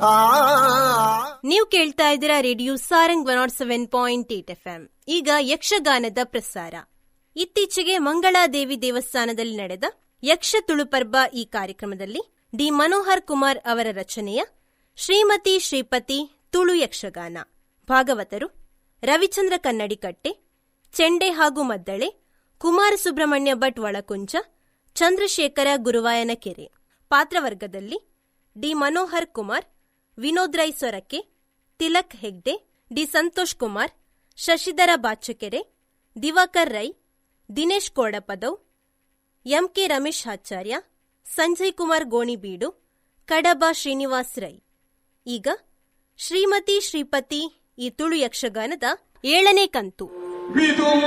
ನೀವು ಕೇಳ್ತಾ ಇದ್ದೀರಾ radio Sarang one nought seven point eight F M ಈಗ ಯಕ್ಷಗಾನದ ಪ್ರಸಾರ ಇತ್ತೀಚೆಗೆ ಮಂಗಳಾದೇವಿ ದೇವಸ್ಥಾನದಲ್ಲಿ ನಡೆದ ಯಕ್ಷ ತುಳುಪರ್ಬ ಈ ಕಾರ್ಯಕ್ರಮದಲ್ಲಿ ಡಿ ಮನೋಹರ್ ಕುಮಾರ್ ಅವರ ರಚನೆಯ ಶ್ರೀಮತಿ ಶ್ರೀಪತಿ ತುಳು ಯಕ್ಷಗಾನ ಭಾಗವತರು ರವಿಚಂದ್ರ ಕನ್ನಡಿಕಟ್ಟೆ ಚೆಂಡೆ ಹಾಗೂ ಮದ್ದಳೆ ಕುಮಾರ ಸುಬ್ರಹ್ಮಣ್ಯ ಭಟ್ ಒಳಕುಂಚ ಚಂದ್ರಶೇಖರ ಗುರುವಾಯನ ಕೆರೆ ಪಾತ್ರವರ್ಗದಲ್ಲಿ D Manohar Kumar Vinod Rai Sorake Tilak Hegde D Santosh Kumar Shashidhara Bachakere Divakar Rai Dinesh Kodapadav MK Ramesh Acharya Sanjay Kumar Gonibeedu Kadaba Srinivas Rai ಈಗ ಶ್ರೀಮತಿ ಶ್ರೀಪತಿ ಈ ತುಳು ಯಕ್ಷಗಾನದ ಏಳನೇ ಕಂತು ವಿದು